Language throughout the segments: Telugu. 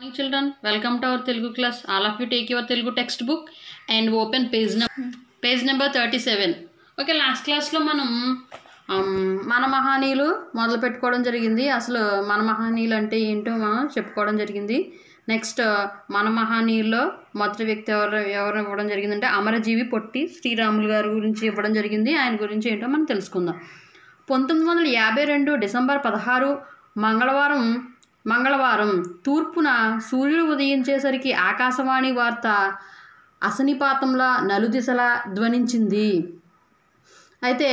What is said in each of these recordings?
Hi children, welcome to our Telugu class. All of you take your Telugu textbook and open page, num- page number 37. Okay last క్లాస్లో మనం um, మన మహానీయులు మొదలు పెట్టుకోవడం జరిగింది అసలు మన మహానీయులు అంటే ఏంటో మనం చెప్పుకోవడం జరిగింది నెక్స్ట్ మన మహానీయుల్లో మొదటి వ్యక్తి ఎవరు ఎవరు ఇవ్వడం జరిగిందంటే అమరజీవి పొట్టి శ్రీరాములు గారి గురించి ఇవ్వడం జరిగింది ఆయన గురించి ఏంటో మనం తెలుసుకుందాం పంతొమ్మిది వందల యాభై రెండు డిసెంబర్ పదహారు మంగళవారం మంగళవారం తూర్పున సూర్యుడు ఉదయించేసరికి ఆకాశవాణి వార్త అసనిపాతంలా నలుదిశలా ధ్వనించింది అయితే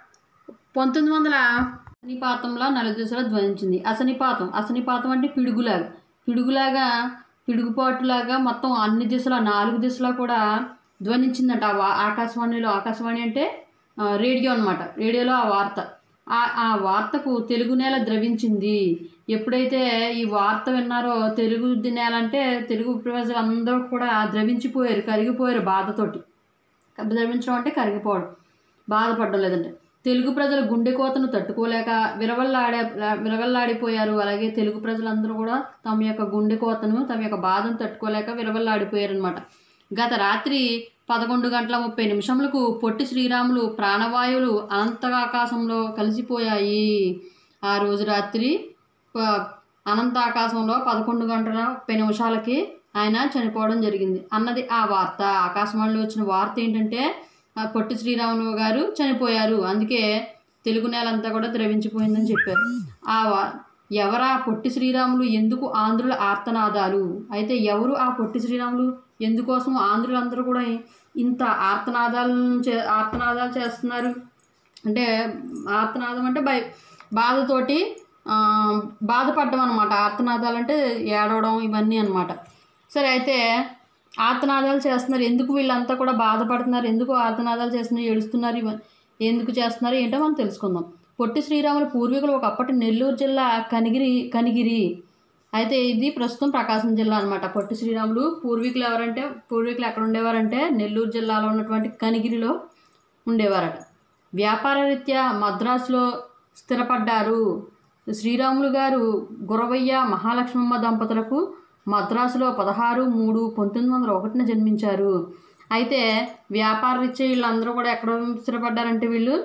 పంతొమ్మిది వందల అసనిపాతంలా నలుదిశలా ధ్వనించింది అసనిపాతం అసనిపాతం అంటే పిడుగులాగా పిడుగులాగా పిడుగుపాటులాగా మొత్తం అన్ని దిశల నాలుగు దిశలా కూడా ధ్వనించిందట ఆ వా- ఆకాశవాణిలో ఆకాశవాణి అంటే ఆ, రేడియో అనమాట రేడియోలో ఆ వార్త ఆ ఆ వార్తకు తెలుగు నేల ద్రవించింది ఎప్పుడైతే ఈ వార్త విన్నారో తెలుగు నేల అంటే తెలుగు ప్రజలందరూ కూడా ద్రవించిపోయారు కరిగిపోయారు బాధతోటి ద్రవించడం అంటే కరిగిపోవడం బాధపడడం లేదంటే తెలుగు ప్రజల గుండె కోతను తట్టుకోలేక విరవల్లాడే విరవల్లాడిపోయారు అలాగే తెలుగు ప్రజలందరూ కూడా తమ యొక్క గుండె కోతను తమ యొక్క బాధను తట్టుకోలేక విరవల్లాడిపోయారు అనమాట గత రాత్రి పదకొండు గంటల ముప్పై నిమిషములకు పొట్టి శ్రీరాములు ప్రాణవాయువులు అనంత ఆకాశంలో కలిసిపోయాయి ఆ రోజు రాత్రి ప- అనంత ఆకాశంలో పదకొండు గంటల ముప్పై నిమిషాలకి ఆయన చనిపోవడం జరిగింది అన్నది ఆ వార్త ఆకాశవాణిలో వచ్చిన వార్త ఏంటంటే ఆ పొట్టి శ్రీరాములు గారు చనిపోయారు అందుకే తెలుగు నేల అంతా కూడా ద్రవించిపోయిందని చెప్పారు ఆ వా- ఎవరా పొట్టి శ్రీరాములు ఎందుకు ఆంధ్రుల ఆర్తనాదాలు అయితే ఎవరు ఆ పొట్టి శ్రీరాములు ఎందుకోసం ఆంధ్రులందరూ కూడా ఇంత ఆర్తనాదాలను చే ఆర్తనాదాలు చేస్తున్నారు అంటే ఆర్తనాదం అంటే భయ బాధతోటి ఆ, బాధపడడం అనమాట ఆర్తనాదాలు అంటే ఏడవడం ఇవన్నీ అనమాట సరే అయితే ఆర్తనాదాలు చేస్తున్నారు ఎందుకు వీళ్ళంతా కూడా బాధపడుతున్నారు ఎందుకు ఆర్తనాదాలు చేస్తున్నారు ఏడుస్తున్నారు ఇవ ఎందుకు చేస్తున్నారు ఏంటో మనం తెలుసుకుందాం పొట్టి శ్రీరాముల పూర్వీకులు ఒకప్పటి నెల్లూరు జిల్లా కనిగిరి కనిగిరి అయితే ఇది ప్రస్తుతం ప్రకాశం జిల్లా అనమాట పొట్టి శ్రీరాములు పూర్వీకులు ఎవరంటే పూర్వీకులు ఎక్కడ ఉండేవారంటే నెల్లూరు జిల్లాలో ఉన్నటువంటి కనిగిరిలో ఉండేవారట వ్యాపార రీత్యా మద్రాసులో స్థిరపడ్డారు శ్రీరాములు గారు గురవయ్య మహాలక్ష్మమ్మ దంపతులకు మద్రాసులో పదహారు మూడు పంతొమ్మిది వందల ఒకటిన జన్మించారు అయితే వ్యాపార రీత్యా వీళ్ళందరూ కూడా ఎక్కడ స్థిరపడ్డారంటే వీళ్ళు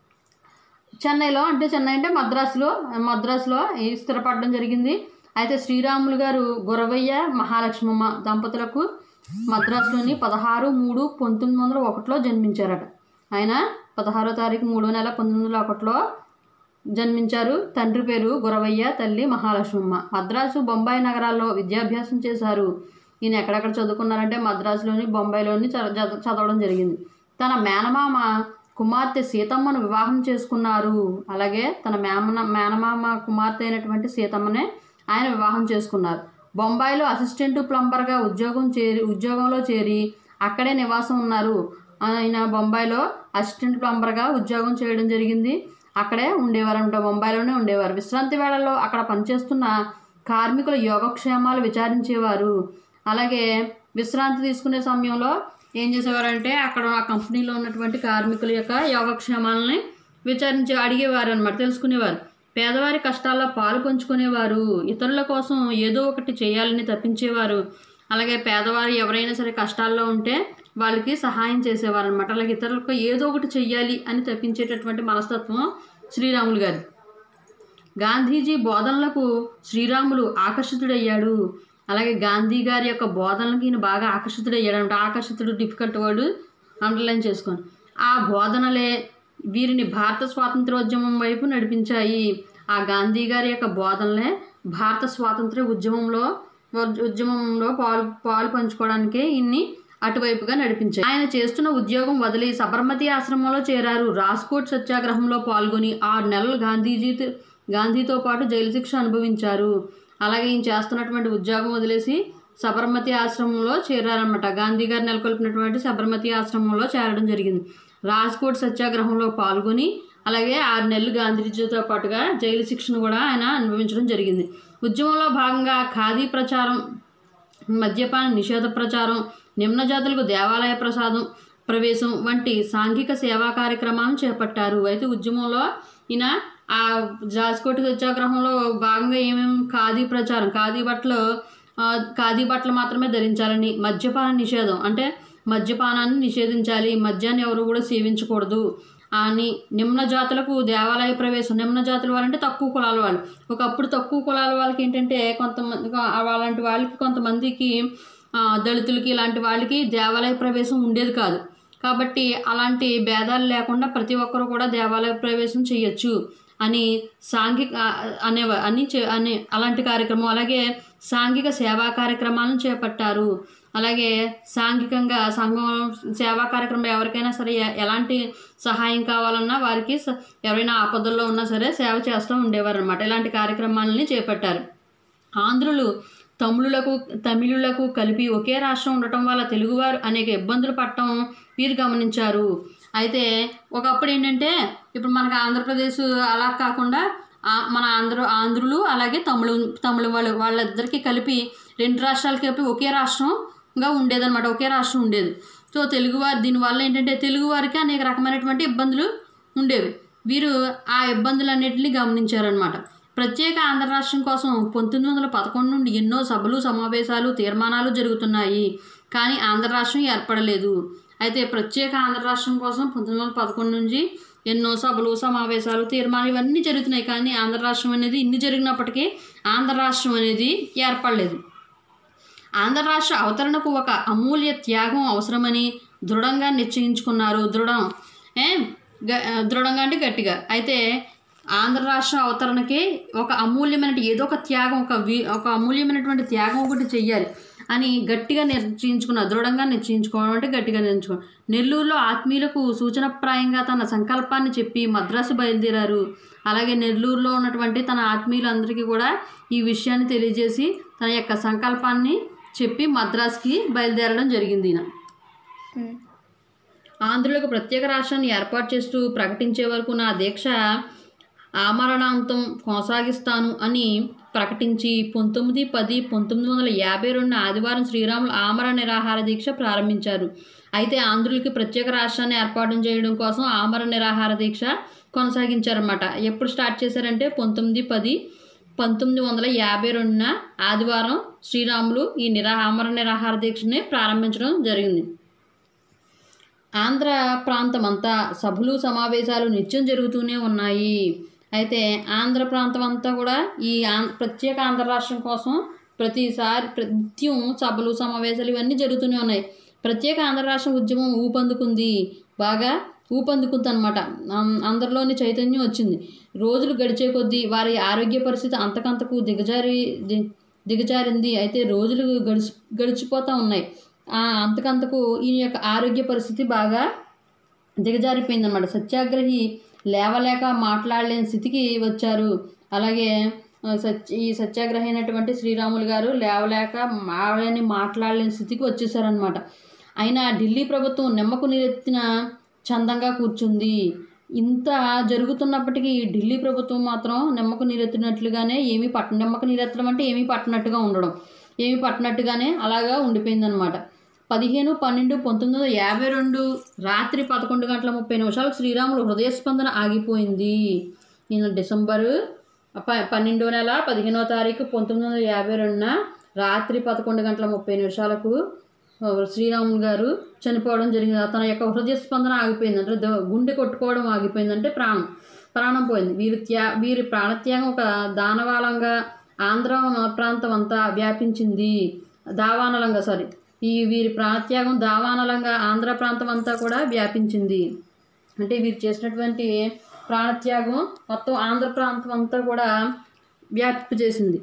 చెన్నైలో అంటే చెన్నై అంటే మద్రాసులో మద్రాసులో ఈ స్థిరపడడం జరిగింది అయితే శ్రీరాములు గారు గురవయ్య మహాలక్ష్మమ్మ దంపతులకు మద్రాసులోని పదహారు మూడు పంతొమ్మిది వందల ఒకటిలో జన్మించారట ఆయన పదహారో తారీఖు మూడో నెల పంతొమ్మిది వందల ఒకటిలో జన్మించారు తండ్రి పేరు గురవయ్య తల్లి మహాలక్ష్మమ్మ మద్రాసు బొంబాయి నగరాల్లో విద్యాభ్యాసం చేశారు ఈయన ఎక్కడెక్కడ చదువుకున్నారంటే మద్రాసులోని బొంబాయిలోని చ- చద- చదవడం జరిగింది తన మేనమామ కుమార్తె సీతమ్మను వివాహం చేసుకున్నారు అలాగే తన మేమన మేనమామ కుమార్తె అయినటువంటి సీతమ్మనే ఆయన వివాహం చేసుకున్నారు బొంబాయిలో అసిస్టెంట్ ప్లంబర్గా ఉద్యోగం చేరి ఉద్యోగంలో చేరి అక్కడే నివాసం ఉన్నారు ఆయన బొంబాయిలో అసిస్టెంట్ ప్లంబర్గా ఉద్యోగం చేయడం జరిగింది అక్కడే ఉండేవారు అనమాట బొంబాయిలోనే ఉండేవారు విశ్రాంతి వేళల్లో అక్కడ పనిచేస్తున్న కార్మికుల యోగక్షేమాలు విచారించేవారు అలాగే విశ్రాంతి తీసుకునే సమయంలో ఏం చేసేవారంటే అక్కడ ఆ కంపెనీలో ఉన్నటువంటి కార్మికుల యొక్క యోగక్షేమాలని విచారించి అడిగేవారు అనమాట తెలుసుకునేవారు పేదవారి కష్టాల్లో పాలు పంచుకునేవారు ఇతరుల కోసం ఏదో ఒకటి చేయాలని తప్పించేవారు అలాగే పేదవారు ఎవరైనా సరే కష్టాల్లో ఉంటే వాళ్ళకి సహాయం చేసేవారు అనమాట అలాగే ఇతరులకు ఏదో ఒకటి చెయ్యాలి అని తప్పించేటటువంటి మనస్తత్వం శ్రీరాములు గారి గాంధీజీ బోధనలకు శ్రీరాములు ఆకర్షితుడయ్యాడు అలాగే గాంధీ గారి యొక్క బోధనలకు ఈయన బాగా ఆకర్షితుడయ్యాడు అంటే ఆకర్షితుడు డిఫికల్ట్ వర్డ్ అండర్లైన్ చేసుకోండి ఆ బోధనలే వీరిని భారత స్వాతంత్రోద్యమం వైపు నడిపించాయి ఆ గాంధీ గారి యొక్క బోధనలే భారత స్వాతంత్ర ఉద్యమంలో ఉద్యమంలో పాలు పాలు పంచుకోవడానికే ఇన్ని అటువైపుగా నడిపించాయి ఆయన చేస్తున్న ఉద్యోగం వదిలి సబర్మతి ఆశ్రమంలో చేరారు రాజ్కోట్ సత్యాగ్రహంలో పాల్గొని ఆరు నెలలు గాంధీజీ గాంధీతో పాటు జైలు శిక్ష అనుభవించారు అలాగే ఈయన చేస్తున్నటువంటి ఉద్యోగం వదిలేసి సబర్మతి ఆశ్రమంలో చేరారన్నమాట గాంధీ గారు నెలకొల్పినటువంటి సబర్మతి ఆశ్రమంలో చేరడం జరిగింది రాజ్కోట్ సత్యాగ్రహంలో పాల్గొని అలాగే ఆరు నెలలు గాంధీజీతో పాటుగా జైలు శిక్షను కూడా ఆయన అనుభవించడం జరిగింది ఉద్యమంలో భాగంగా ఖాదీ ప్రచారం మద్యపాన నిషేధ ప్రచారం నిమ్న జాతులకు దేవాలయ ప్రసాదం ప్రవేశం వంటి సాంఘిక సేవా కార్యక్రమాలను చేపట్టారు అయితే ఉద్యమంలో ఈయన ఆ రాజ్కోట్ సత్యాగ్రహంలో భాగంగా ఏమేమి ఖాదీ ప్రచారం ఖాదీ బట్టలు ఆ, ఖాదీ బట్టలు మాత్రమే ధరించాలని మద్యపాన నిషేధం అంటే మద్యపానాన్ని నిషేధించాలి మద్యాన్ని ఎవరు కూడా సేవించకూడదు అని నిమ్న జాతులకు దేవాలయ ప్రవేశం నిమ్న జాతుల వాళ్ళంటే తక్కువ కులాల వాళ్ళు ఒకప్పుడు తక్కువ కులాల వాళ్ళకి ఏంటంటే కొంతమంది అలాంటి వాళ్ళకి కొంతమందికి ఆ, దళితులకి ఇలాంటి వాళ్ళకి దేవాలయ ప్రవేశం ఉండేది కాదు కాబట్టి అలాంటి భేదాలు లేకుండా ప్రతి ఒక్కరు కూడా దేవాలయ ప్రవేశం చేయొచ్చు అని సాంఘిక ఆ, అనేవ అని చే అని అలాంటి కార్యక్రమం అలాగే సాంఘిక సేవా కార్యక్రమాలను చేపట్టారు అలాగే సాంఘికంగా సంఘం సేవా కార్యక్రమం ఎవరికైనా సరే ఎ- ఎలాంటి సహాయం కావాలన్నా వారికి స- ఎవరైనా ఆపదల్లో ఉన్నా సరే సేవ చేస్తూ ఉండేవారు అనమాట ఇలాంటి కార్యక్రమాలని చేపట్టారు ఆంధ్రులు తమిళులకు తమిళులకు కలిపి ఒకే రాష్ట్రం ఉండటం వల్ల తెలుగువారు అనేక ఇబ్బందులు పడటం వీరు గమనించారు అయితే ఒకప్పుడు ఏంటంటే ఇప్పుడు మనకి ఆంధ్రప్రదేశ్ అలా కాకుండా ఆ- మన ఆంధ్ర ఆంధ్రులు అలాగే తమిళ తమిళ వాళ్ళు వాళ్ళిద్దరికీ కలిపి రెండు రాష్ట్రాలకి కలిపి ఒకే రాష్ట్రంగా ఉండేదన్నమాట ఒకే రాష్ట్రం ఉండేది సో తెలుగువారు దీనివల్ల ఏంటంటే తెలుగువారికి అనేక రకమైనటువంటి ఇబ్బందులు ఉండేవి వీరు ఆ ఇబ్బందులన్నింటినీ గమనించారనమాట ప్రత్యేక ఆంధ్ర రాష్ట్రం కోసం పంతొమ్మిది వందల పదకొండు నుండి ఎన్నో సభలు సమావేశాలు తీర్మానాలు జరుగుతున్నాయి కానీ ఆంధ్ర రాష్ట్రం ఏర్పడలేదు అయితే ప్రత్యేక ఆంధ్ర రాష్ట్రం కోసం పంతొమ్మిది వందల పదకొండు నుంచి ఎన్నో సభలు సమావేశాలు తీర్మానాలు ఇవన్నీ జరుగుతున్నాయి కానీ ఆంధ్ర రాష్ట్రం అనేది ఇన్ని జరిగినప్పటికీ ఆంధ్ర రాష్ట్రం అనేది ఏర్పడలేదు ఆంధ్ర రాష్ట్ర అవతరణకు ఒక అమూల్య త్యాగం అవసరమని దృఢంగా నిశ్చయించుకున్నారు దృఢం ఏ గ- దృఢంగా అంటే గట్టిగా అయితే ఆంధ్ర రాష్ట్ర అవతరణకి ఒక అమూల్యమైన ఏదో ఒక త్యాగం ఒక వి ఒక అమూల్యమైనటువంటి త్యాగం ఒకటి చెయ్యాలి అని గట్టిగా నిశ్చయించుకున్నారు దృఢంగా నిశ్చయించుకోవడం అంటే గట్టిగా నిశ్చయించుకోవడం నెల్లూరులో ఆత్మీయులకు సూచనప్రాయంగా తన సంకల్పాన్ని చెప్పి మద్రాసు బయలుదేరారు అలాగే నెల్లూరులో ఉన్నటువంటి తన ఆత్మీయులందరికీ కూడా ఈ విషయాన్ని తెలియజేసి తన యొక్క సంకల్పాన్ని చెప్పి మద్రాసుకి బయలుదేరడం జరిగింది ఈయన ఆంధ్రులకు ప్రత్యేక రాష్ట్రాన్ని ఏర్పాటు చేస్తూ ప్రకటించే వరకు నా దీక్ష ఆమరణాంతం కొనసాగిస్తాను అని ప్రకటించి పంతొమ్మిది పది పంతొమ్మిది వందల యాభై రెండు ఆదివారం శ్రీరాములు ఆమర నిరాహార దీక్ష ప్రారంభించారు అయితే ఆంధ్రులకి ప్రత్యేక రాష్ట్రాన్ని ఏర్పాటు చేయడం కోసం ఆమర నిరాహార దీక్ష కొనసాగించారన్నమాట ఎప్పుడు స్టార్ట్ చేశారంటే పంతొమ్మిది పది పంతొమ్మిది వందల యాభై రెండున ఆదివారం శ్రీరాములు ఈ నిరా ఆమర నిరాహార దీక్షని ప్రారంభించడం జరిగింది ఆంధ్ర ప్రాంతం అంతా సభలు సమావేశాలు నిత్యం జరుగుతూనే ఉన్నాయి అయితే ఆంధ్ర ప్రాంతం అంతా కూడా ఈ ఆం ప్రత్యేక ఆంధ్ర రాష్ట్రం కోసం ప్రతిసారి నిత్యం సభలు సమావేశాలు ఇవన్నీ జరుగుతూనే ఉన్నాయి ప్రత్యేక ఆంధ్ర రాష్ట్ర ఉద్యమం ఊపందుకుంది బాగా ఊపందుకుంది అనమాట అందరిలోని చైతన్యం వచ్చింది రోజులు గడిచే కొద్దీ వారి ఆరోగ్య పరిస్థితి అంతకంతకు దిగజారి ది- దిగజారింది అయితే రోజులు గడిచి గడిచిపోతూ ఉన్నాయి ఆ అంతకంతకు ఈయన యొక్క ఆరోగ్య పరిస్థితి బాగా దిగజారిపోయింది అనమాట సత్యాగ్రహి లేవలేక మాట్లాడలేని స్థితికి వచ్చారు అలాగే ఆ, సత్య ఈ సత్యాగ్రహి అయినటువంటి శ్రీరాములు గారు లేవలేక మాడని మాట్లాడలేని స్థితికి వచ్చేసారనమాట అయినా ఢిల్లీ ప్రభుత్వం నిమ్మకు నీరెత్తిన చందంగా కూర్చుంది ఇంత జరుగుతున్నప్పటికీ ఢిల్లీ ప్రభుత్వం మాత్రం నిమ్మకు నీరెత్తినట్లుగానే ఏమీ పట్ట నిమ్మకు నీరెత్తడం అంటే ఏమీ పట్టనట్టుగా ఉండడం ఏమీ పట్టనట్టుగానే అలాగా ఉండిపోయిందనమాట పదిహేను పన్నెండు పంతొమ్మిది వందల యాభై రెండు రాత్రి పదకొండు గంటల ముప్పై నిమిషాలకు శ్రీరాములు హృదయ స్పందన ఆగిపోయింది నేను డిసెంబరు ప పన్నెండో నెల పదిహేనో తారీఖు పంతొమ్మిది వందల యాభై రెండున రాత్రి పదకొండు గంటల ముప్పై నిమిషాలకు ఆ, శ్రీరాములు గారు చనిపోవడం జరిగింది తన యొక్క హృదయ స్పందన ఆగిపోయింది అంటే ద- గుండె కొట్టుకోవడం ఆగిపోయింది అంటే ప్రాణం ప్రాణం పోయింది వీరి త్యా వీరి ప్రాణత్యాగం ఒక దానవాలంగా ఆంధ్ర ప్రాంతం అంతా వ్యాపించింది దావానలంగా సారీ ఈ వీరి ప్రాణత్యాగం దావానలంగా ఆంధ్ర ప్రాంతం అంతా కూడా వ్యాపించింది అంటే వీరు చేసినటువంటి ప్రాణత్యాగం మొత్తం ఆంధ్ర ప్రాంతం అంతా కూడా వ్యాపింప చేసింది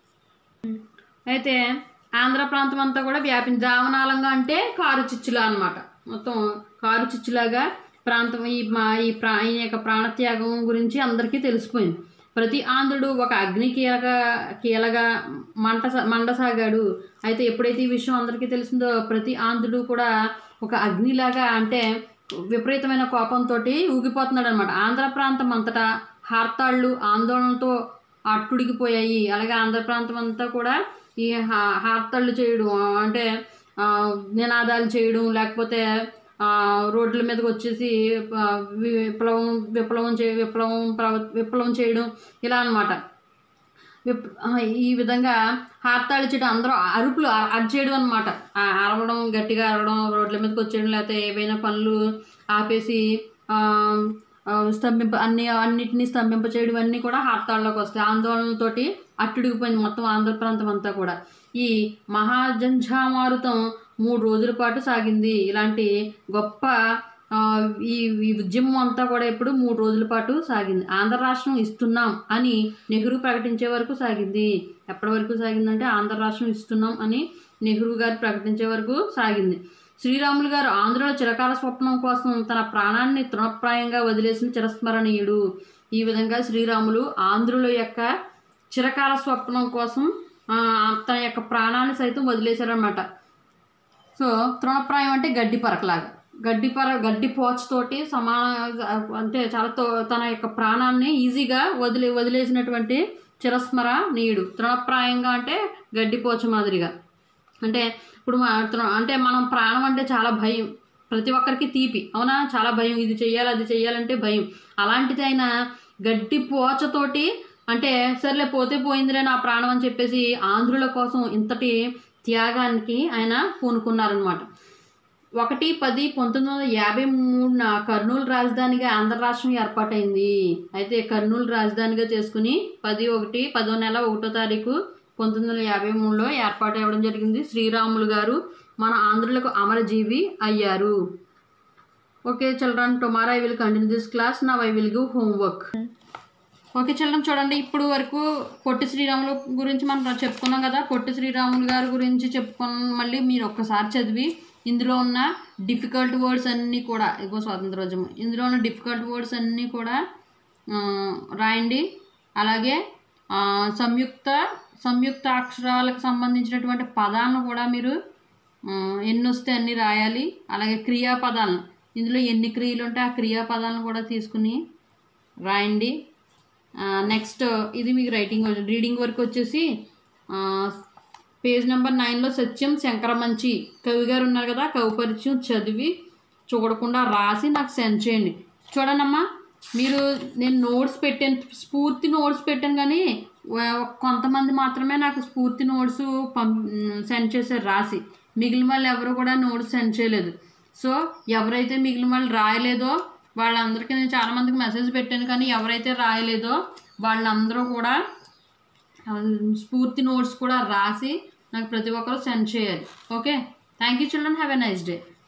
అయితే ఆంధ్ర ప్రాంతం అంతా కూడా వ్యాపించి దావనాలంగా అంటే కారు చిచ్చులా అనమాట మొత్తం కారు చిచ్చులాగా ప్రాంతం ఈ మా ఈ ప్రా ఈయన యొక్క ప్రాణత్యాగం గురించి అందరికీ తెలిసిపోయింది ప్రతి ఆంధ్రుడు ఒక అగ్ని కీలక కీలగా మంట స- మండసాగాడు అయితే ఎప్పుడైతే ఈ విషయం అందరికీ తెలిసిందో ప్రతి ఆంధ్రుడు కూడా ఒక అగ్నిలాగా అంటే విపరీతమైన కోపంతో ఊగిపోతున్నాడు అనమాట ఆంధ్ర ప్రాంతం అంతటా హార్తాళ్ళు ఆందోళనతో అట్టుడికిపోయాయి అలాగే ఆంధ్ర ప్రాంతం అంతా కూడా ఈ హా- హార్తళ్ళు చేయడం అంటే ఆ, నినాదాలు చేయడం లేకపోతే ఆ, రోడ్ల మీదకి వచ్చేసి ఆ, వి- విప్లవం విప్లవం చే విప్లవం ప్రవ విప్లవం చేయడం ఇలా అన్నమాట విప్- ఆ, ఈ విధంగా హార్తాళి చేయడం అందరూ అరుపులు అ- అరిచేయడం అనమాట అరవడం గట్టిగా అరవడం రోడ్ల మీదకి వచ్చేయడం లేకపోతే ఏవైనా పనులు ఆపేసి ఆ, ఆ, స్తంభింప అన్ని అన్నిటినీ స్తంభింప చేయడం అన్నీ కూడా హార్తాళ్ళలోకి వస్తాయి ఆందోళనతోటి అట్టుడిగిపోయింది మొత్తం ఆంధ్ర ప్రాంతం అంతా కూడా ఈ మహాజంఝామారుతం మూడు రోజుల పాటు సాగింది ఇలాంటి గొప్ప ఆ, ఈ ఈ ఉద్యమం అంతా కూడా ఇప్పుడు మూడు రోజుల పాటు సాగింది ఆంధ్ర రాష్ట్రం ఇస్తున్నాం అని నెహ్రూ ప్రకటించే వరకు సాగింది ఎప్పటి వరకు సాగిందంటే ఆంధ్ర రాష్ట్రం ఇస్తున్నాం అని నెహ్రూ గారు ప్రకటించే వరకు సాగింది శ్రీరాములు గారు ఆంధ్రలో చిరకాల స్వప్నం కోసం తన ప్రాణాన్ని తృణప్రాయంగా వదిలేసిన చిరస్మరణీయుడు ఈ విధంగా శ్రీరాములు ఆంధ్రుల యొక్క చిరకాల స్వప్నం కోసం ఆ, తన యొక్క ప్రాణాన్ని సైతం వదిలేశారనమాట సో తృణప్రాయం అంటే గడ్డి పరకలాగా గడ్డి పర గడ్డి పోచతోటి సమాన అంటే చాలా తో తన యొక్క ప్రాణాన్ని ఈజీగా వదిలే వదిలేసినటువంటి చిరస్మరణీయుడు తృణప్రాయంగా అంటే గడ్డి పోచ మాదిరిగా అంటే ఇప్పుడు మా తృ- అంటే మనం ప్రాణం అంటే చాలా భయం ప్రతి ఒక్కరికి తీపి అవునా చాలా భయం ఇది చెయ్యాలి అది చెయ్యాలంటే భయం అలాంటిది ఆయన గడ్డి పోచతోటి అంటే సర్లే పోతే పోయిందిలే నా ప్రాణం అని చెప్పేసి ఆంధ్రుల కోసం ఇంతటి త్యాగానికి ఆయన పూనుకున్నారనమాట ఒకటి పది పంతొమ్మిది వందల యాభై మూడున కర్నూలు రాజధానిగా ఆంధ్ర రాష్ట్రం ఏర్పాటైంది అయితే కర్నూలు రాజధానిగా చేసుకుని పది ఒకటి పదో నెల ఒకటో తారీఖు పంతొమ్మిది వందల యాభై మూడులో ఏర్పాటు అవ్వడం జరిగింది శ్రీరాములు గారు మన ఆంధ్రులకు అమరజీవి అయ్యారు okay children tomorrow I will continue this class నా I will give homework okay children చూడండి ఇప్పుడు వరకు పొట్టి శ్రీరాములు గురించి మనం చెప్పుకున్నాం కదా పొట్టి శ్రీరాములు గారి గురించి చెప్పుకున్న మళ్ళీ మీరు ఒక్కసారి చదివి ఇందులో ఉన్న డిఫికల్ట్ వర్డ్స్ అన్నీ కూడా ఇగో స్వాతంత్రోద్యమం ఇందులో ఉన్న డిఫికల్ట్ వర్డ్స్ అన్నీ కూడా ఆ, రాయండి అలాగే ఆ, సంయుక్త సంయుక్త అక్షరాలకు సంబంధించినటువంటి పదాలను కూడా మీరు ఆ, ఎన్ని వస్తే అన్ని రాయాలి అలాగే క్రియాపదాలను ఇందులో ఎన్ని క్రియలు ఉంటే ఆ క్రియాపదాలను కూడా తీసుకుని రాయండి నెక్స్ట్ ఇది మీకు రైటింగ్ రీడింగ్ వర్క్ వచ్చేసి పేజ్ నెంబర్ నైన్లో సత్యం శంకరమంచి కవి గారు ఉన్నారు కదా కవి పరిచయం చదివి చూడకుండా రాసి నాకు సెండ్ చేయండి చూడండమ్మా మీరు నేను నోట్స్ పెట్టాను స్ఫూర్తి నోట్స్ పెట్టాను కానీ వ- కొంతమంది మాత్రమే నాకు స్ఫూర్తి నోట్స్ పం సెండ్ చేశారు రాసి మిగిలిన వాళ్ళు ఎవరు కూడా నోట్స్ సెండ్ చేయలేదు సో ఎవరైతే మిగిలిన వాళ్ళు రాయలేదో వాళ్ళందరికీ నేను చాలామందికి మెసేజ్ పెట్టాను కానీ ఎవరైతే రాయలేదో వాళ్ళందరూ కూడా ఆ, స్ఫూర్తి నోట్స్ కూడా రాసి నాకు ప్రతి ఒక్కరు సెండ్ చేయాలి okay thank you children have a nice day